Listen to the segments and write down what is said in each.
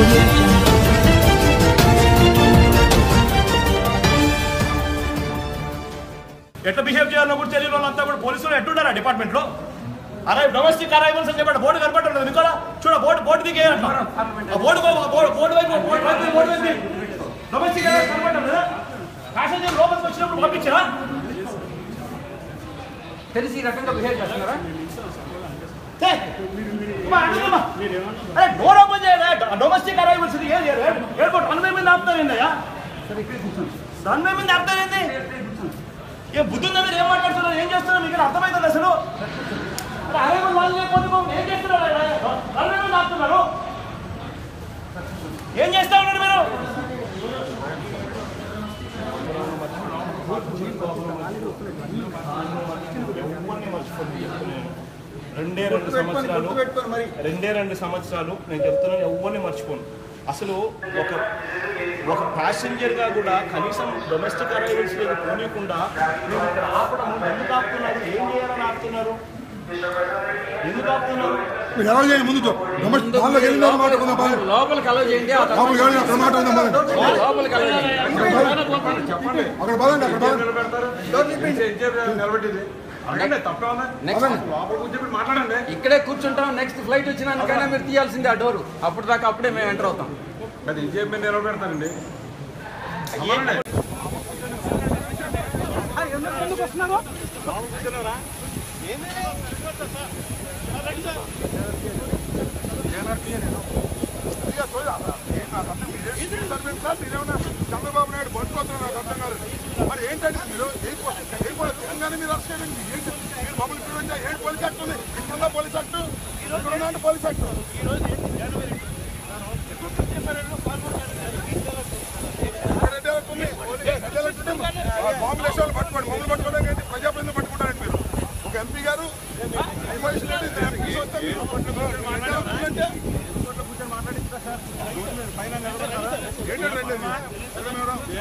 audio jungle. ఎట్లా behave చేయాలో కూడా తెలియని వాళ్ళంతా కూడా పోలీసులు ఎట్లున్నారా డిపార్ట్మెంట్ లో అరే డొమెస్టిక్ అరైవల్స్ అని చెప్పాడు బోర్డు కనపడలేదు మీకు చూడ బోర్డు బోర్డు దిగే అట్లా ఆ బోర్డు బోర్డు బోర్డు వైపు బోర్డు వైపు బోర్డు వైపు డొమెస్టిక్ అరైవల్స్ కనపడలేదు కదా ప్యాసింజర్ లోపలికి వచ్చినప్పుడు పంపించరా తెలిసి ఈ రకంగా బిహేవ్ చేస్తున్నారా ఛే! అమ్మా, అడుగుమ్మా. అరే డోర్ ఓపెన్ చేయరా డొమెస్టిక్ అరైవల్స్ ఇది ఏది ఎయిర్పోర్ట్ రన్వే మీద ఆపుతారు ఏందయ్యా రన్వే మీద ఆపుతారు ఏంది ఏం బుద్ధి ఉందా మీరు ఏం మాట్లాడుతున్నారు ఏం చేస్తున్నారు మీకు అర్థమవుతుంది అసలు అరే అరైవల్ వాళ్ళు లేకపోతే మమ్మల్ని ఏం చేస్తున్నారు రన్వే మీద ఆపుతున్నారు ఏం చేస్తా ఉన్నారు మీరు రెండే రెండు సంవత్సరాలు రెండే రెండు సంవత్సరాలు నేను చెప్తున్నాను ఎవరిని మర్చిపోను అసలు ఒక ఒక ప్యాసింజర్గా కూడా కనీసం డొమెస్టిక్ అరైవల్స్ లేదు పోనీయకుండా మీరు ఇక్కడ ఆపడం ఎందుకు ఆపుతున్నారు ఏం చేయాలని ఆపుతున్నారు ఎందుకు ఆపుతున్నారు మీరు ఎలా చేయండి ముందు నమస్తే దానిలోకి వెళ్ళిన మాట ఉందా బాగా లోపలికి అలౌ చేయండి ఆ తర్వాత లోపలికి వెళ్ళి అక్కడ మాట ఉందా బాగా లోపలికి అలౌ చేయండి అక్కడ బాగా అక్కడ బాగా నిలబెట్టింది అడగండి తప్పేమన్నా నెక్స్ట్ లోపల కూర్చోబెట్టి మాట్లాడండి ఇక్కడే కూర్చుంటాం నెక్స్ట్ ఫ్లైట్ వచ్చినాకైనా మీరు తీయాల్సిందే ఆ డోర్ అప్పుడు దాకా అప్పుడే మేము ఎంటర్ అవుతాం అది ఇంకేం మీరు నిలబెడతారండి చంద్రబాబు నాయుడు పట్టుకోతున్నారు నాకు అర్థం కాదు మరి ఏంటంటే మీరు ఎయిర్పోర్ట్ ఎయిర్పోర్ట్ తెలంగాణ మీరు అరెస్ట్ చేయండి ఏంటి మీరు మమ్మల్ని చూడండి ఏంటి పోలీస్ యాక్ట్ ఉంది ఇక్కడ పోలీస్ యాక్ట్ ఇక్కడ ఉన్న పోలీస్ యాక్ట్ బాంబులు వేసే వాళ్ళు పట్టుకోండి మమ్మల్ని పట్టుకోవడానికి ఏంటి ప్రజాప్రతినిధులు పట్టుకుంటారండి మీరు ఒక ఎంపీ గారు information ఏంటి? ఇద్దరు MPs వస్తే మీరు అంటే ఏంటంటే రండి అది.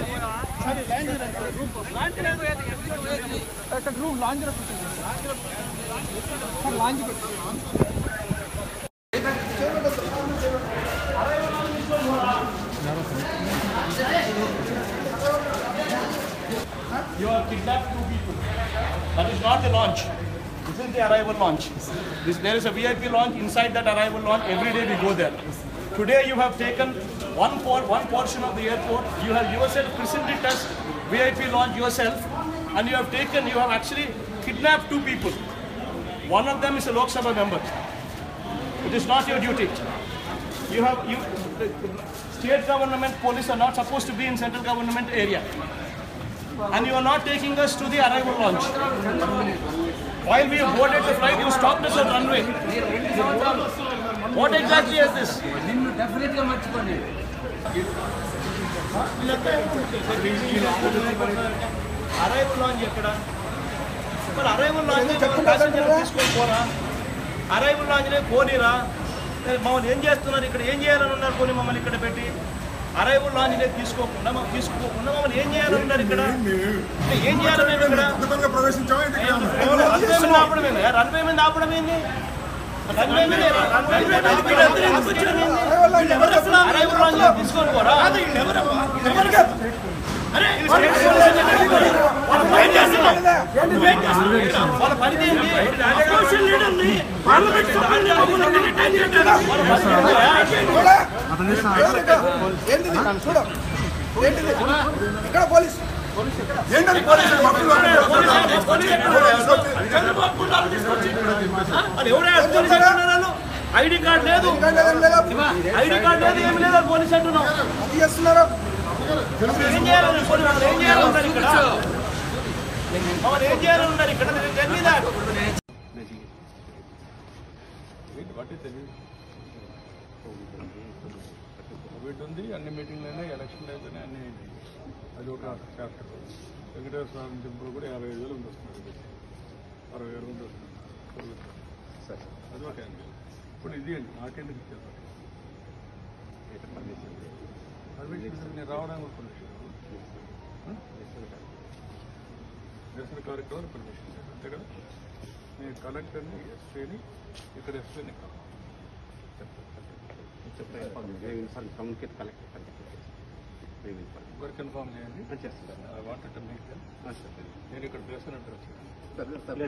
You have kidnapped two people. That is not the launch. This is the arrival launch. This, there is a VIP launch. Inside that arrival launch, every day we go there. Today you have taken one, por- one portion of the airport. You have yourself christened it as VIP launch yourself. And you have taken, you have actually kidnapped two people. One of them is a Lok Sabha member. It is not your duty. You have, you, the, the state government police are not supposed to be in central government area and you are not taking us to the arrival launch. While we boarded the flight, you stopped us at runway. What exactly is this? నిన్ను definite గా మర్చిపోండి arrival launch ఎక్కడ మరి arrival launch passenger తీసుకొని పోరా arrival లాంచ్నే పోనీరా మరి మమ్మల్ని ఏం చేస్తున్నారు ఇక్కడ ఏం చేయాలని ఉన్నారు పోనీ మమ్మల్ని ఇక్కడ పెట్టి అరైవల్ లాంచ్నే తీసుకోకుండా మాకు తీసుకోకుండా మమ్మల్ని ఏం చేయాలని ఉన్నారు ఇక్కడ ఏం చేయాలని మేము ఇక్కడ అద్భుతంగా ప్రవేశించామా ఏంటి? రన్వే మీద ఆపడం ఏంది రన్వే మీద ఆపడం ఏంది రన్వే మీద రన్వే మీద ఆపడం ఏంది? అరైవల్ లాంచ్ తీసుకొని పోరా వాళ్ళ పని ఏంటి అపోజిషన్ లీడర్ని పార్లమెంట్ సభ్యుల్ని మమ్మల్ని డిటైన్ చేయట్లేదా? వాళ్ళ పని ఏంటి? ఏంటని పోలీసులు మమ్మల్ని అది ఎవరే పోలీస్ అంటున్నారు వాళ్ళు? ఐడి కార్డ్ లేదు ఐడి కార్డ్ లేదు ఏమి లేదు అని పోలీస్ అంటున్నాం ఏం చేయాలని పోలీసు వాళ్ళు ఏం చేయాలని ఉన్నారు ఇక్కడ మమ్మల్ని ఏం చేయాలని ఉన్నారు ఇక్కడ తెలియదా కోవిడ్ ఉంది అన్ని మీటింగ్లు అయినాయి ఎలక్షన్లు అయిపోయినాయి అన్ని అయినాయి అది ఒక చాప్టర్ వెంకటేశ్వర స్వామి టెంపుల్ కూడా యాభై ఐదు వేలు ఉంది వస్తున్నారు అరవై వేలు ఉంది వస్తున్నారు సరే అది ఒక యాంగిల్ ఇప్పుడు ఇది అండి నాకెందుకు ఇచ్చారు పర్మిషన్ నేను రావడానికి పర్మిషన్ నిరసన కార్యక్రమాలు పర్మిషన్ అంతే కదా నేను కలెక్టర్ని ఎస్పీని ఇక్కడ ఎస్పీని కమ్యూనికేట్ కలెక్టర్ వర్క్ ఇన్ఫార్మ్ చేయండి చేస్తాను ఐ వాంటెడ్ టు మేక్ నేను ఇక్కడ ప్రెసిడెంట్ వచ్చాను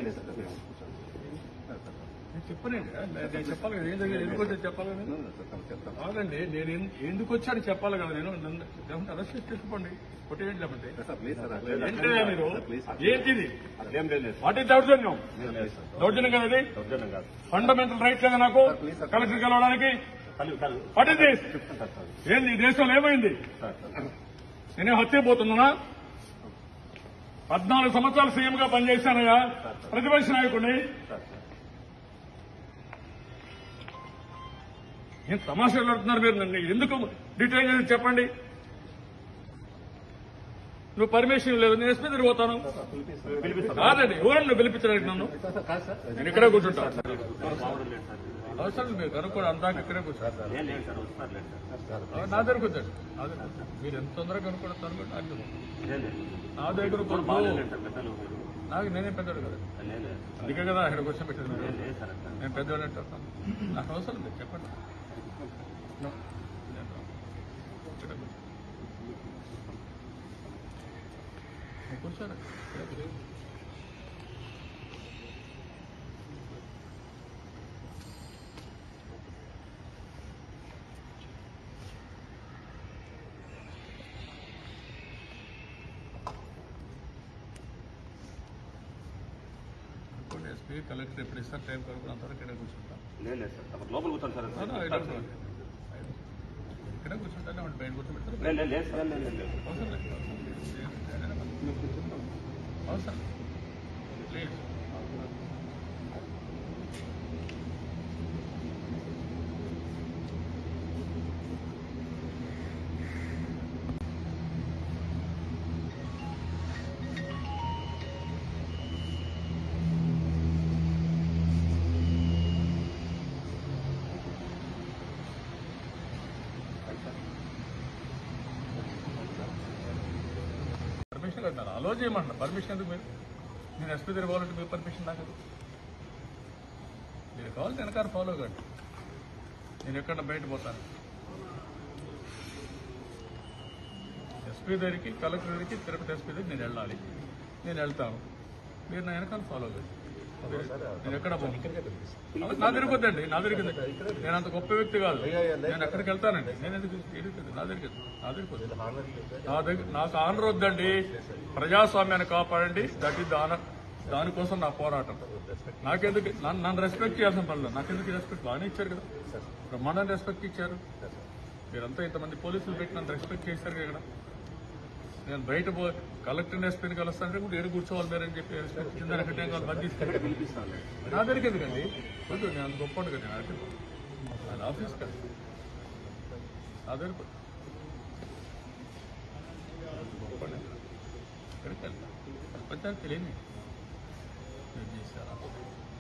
నేను చెప్పనండి నేను చెప్పాలి కదా ఏం జరిగింది ఎందుకు వచ్చాను చెప్పాలి కదా నేను కాదండి నేను ఎన్- ఎందుకు వచ్చాను చెప్పాలి కదా నేను నన్ను లేకుంటే అరెస్ట్ చేసి తీసుకోండి కొట్టేయండి లేకుంటే ఏంటయ్యా మీరు ఏంటిది వాట్ ఈస్ దౌర్జన్యం దౌర్జన్యం కదా ఇది ఫండమెంటల్ రైట్ లేదా నాకు కలెక్టర్ కలవడానికి వాట్ ఇస్ దిస్ ఏంది ఈ దేశంలో ఏమైంది నేనే హత్య పోతున్నానా పద్నాలుగు సంవత్సరాలు సీఎం గా పనిచేశానయ్యా ప్రతిపక్ష నాయకుడిని ఏం తమాషాలు ఆడుతున్నారు మీరు నన్ను ఎందుకు డీటెయిల్ చేసి చెప్పండి నువ్వు పర్మిషన్ లేదు నేను ఎస్పీ దగ్గర పోతాను కాదండి ఎవరన్నా నువ్వు పిలిపించడానికి నన్ను నేను ఇక్కడే కూర్చుంటా అవసరం లేదు మీరు కనుక్కోండి అందాక ఇక్కడే కూర్చోండి నా దగ్గర కూర్చోండి నా దగ్గర కూర్చోండి. మీరు ఎంత తొందరగా కనుక్కోండి కనుక్కోండి నాకు తెలియదు. నా దగ్గర కూర్చో నాకు నేనే పెద్దోడు కదా అందుకే కదా ఇక్కడ క్వశ్చన్ పెట్టారు మీరు నేను పెద్దోడు అంటే వస్తాను. నాకు అవసరం లేదు చెప్పండి No. నేను రాను. ఇక్కడ కూర్చో. నువ్వు కూర్చోరా ఇక్కడ కూర్చో. అనుకోండి ఎస్పీ కలెక్టర్ ఎప్పుడు ఇస్తారు టైం కనుక్కున్న అంతవరకు ఇక్కడే కూర్చుంటాం లేదు సార్ తమ లోపల కూర్చోండి sir No, no, I don't know. ఇక్కడే కూర్చుంటానే వాడు బయట కూర్చోబెడతారు లేదు లేదు, లేదు సార్ లేదు లేదు అవసరం లేదు అవసరం ప్లీజ్ పర్మిషన్ కట్టారు అలో చేయమంటారు పర్మిషన్ ఎందుకు మీరు నేను ఎస్పీ దగ్గర పోవాలంటే మీరు పర్మిషన్ నాకు ఎందుకు? మీరు కావాలి వెనకాల ఫాలో కండి నేను ఎక్కడ బయట పోతాను ఎస్పీ దగ్గరికి కలెక్టర్ దగ్గరికి తిరుపతి ఎస్పీ దగ్గరికి నేను వెళ్ళాలి నేను వెళ్తాను మీరు నా వెనకాల ఫాలో కండి నేను ఎక్కడ పోను నా దగ్గరికి వద్దండి నా దగ్గరికి వద్దండి. నేను అంత గొప్ప వ్యక్తి కాదు నేను ఎక్కడికి వెళ్తానండి నేను ఎందుకు ఎందుకు- నా దగ్గరికి వద్దు. నా దగ్గరికి వద్దు. నా దగ్గర నాకు ఆనర్ వద్దండి ప్రజాస్వామ్యాన్ని కాపాడండి దట్ ఈస్ ఆనర్ దానికోసం నా పోరాటం నాకెందుకు నన్ను నన్ను రెస్పెక్ట్ చేయాల్సిన పనులు నాకెందుకు రెస్పెక్ట్ బాగానే ఇచ్చారు కదా బ్రహ్మాండం రెస్పెక్ట్ ఇచ్చారు మీరంతా ఇంతమంది పోలీసులు పెట్టి నన్ను రెస్పెక్ట్ చేశారు కదా ఇక్కడ నేను బయట పో కలెక్టర్ ఎస్పీని కలుస్తానంటే కూడా ఏడు కూర్చోవాలి మీరు అని చెప్పి రెస్పెక్ట్ కింద కట్టే వాళ్ళు బంద్ తీసుకెళ్ళి నా దగ్గరికి ఎందుకండి వద్దు నేను అంత గొప్ప కదా నేను అడిగి ఆయన ఆఫీస్ కదా నా దగ్గర గొప్ప ఎక్కడికి వెళ్తా ప్రపంచానికి తెలియని మీరు చేశారా